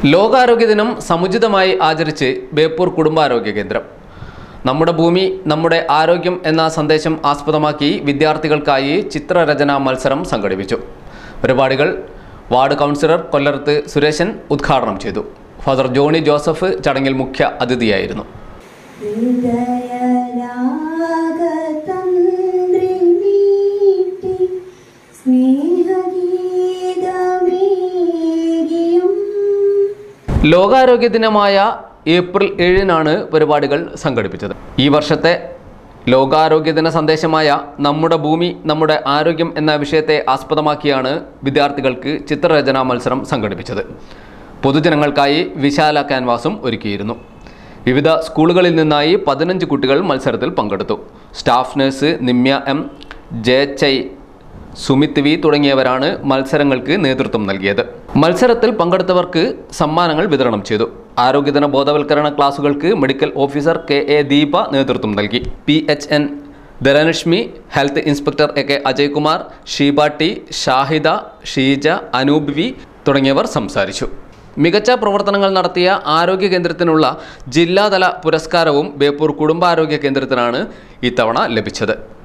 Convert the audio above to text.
ലോകാരോഗ്യ ദിനം സമുചിതമായി ആചരിച്ച് ബേപ്പൂർ കുടുംബാരോഗ്യ കേന്ദ്രം നമ്മുടെ ഭൂമി നമ്മുടെ ആരോഗ്യം എന്ന സന്ദേശം ആസ്പദമാക്കി വിദ്യാർത്ഥികൾക്കായി ചിത്രരചനാ മത്സരം സംഘടിപ്പിച്ചു പരിപാടികൾ വാർഡ് കൗൺസിലർ കൊല്ലറത്ത് സുരേശൻ ഉദ്ഘാടനം ചെയ്തു ഫാദർ ജോണി ജോസഫ് ചടങ്ങിൽ മുഖ്യ അതിഥിയായിരുന്നു ഹൃദയരാഗതന്ത്രി മീട്ടി സ്നേഹഗീതമേകിയും ലോകാരോഗ്യ ദിനമായ ഏപ്രിൽ ഏഴിനാണ് പരിപാടികൾ സംഘടിപ്പിച്ചത് ഈ വർഷത്തെ ലോകാരോഗ്യ ദിന സന്ദേശമായ നമ്മുടെ ഭൂമി നമ്മുടെ ആരോഗ്യം എന്ന വിഷയത്തെ ആസ്പദമാക്കിയാണ് വിദ്യാർത്ഥികൾക്ക് ചിത്രരചനാ മത്സരം സംഘടിപ്പിച്ചത് പൊതുജനങ്ങൾക്കായി വിശാല ക്യാൻവാസും ഒരുക്കിയിരുന്നു വിവിധ സ്കൂളുകളിൽ നിന്നായി പതിനഞ്ച് കുട്ടികൾ മത്സരത്തിൽ പങ്കെടുത്തു സ്റ്റാഫ് നഴ്സ് നിമ്യ എം ജയച്ചൈ സുമിത് വി തുടങ്ങിയവരാണ് മത്സരങ്ങൾക്ക് നേതൃത്വം നൽകിയത് മത്സരത്തിൽ പങ്കെടുത്തവർക്ക് സമ്മാനങ്ങൾ വിതരണം ചെയ്തു ആരോഗ്യദിന ബോധവൽക്കരണ ക്ലാസുകൾക്ക് medical officer K A Deepa നേതൃത്വം നൽകി P H N Dhanalakshmi health inspector A K Ajaykumar Sheeba T Shahida Sheeja Anoop V തുടങ്ങിയവർ സംസാരിച്ചു മികച്ച പ്രവർത്തനങ്ങൾ നടത്തിയ ആരോഗ്യ കേന്ദ്രത്തിനുള്ള ജില്ലാതല പുരസ്കാരവും ബേപ്പൂർ കുടുംബാരോഗ്യ കേന്ദ്രത്തിനാണ് ഇത്തവണ ലഭിച്ചത്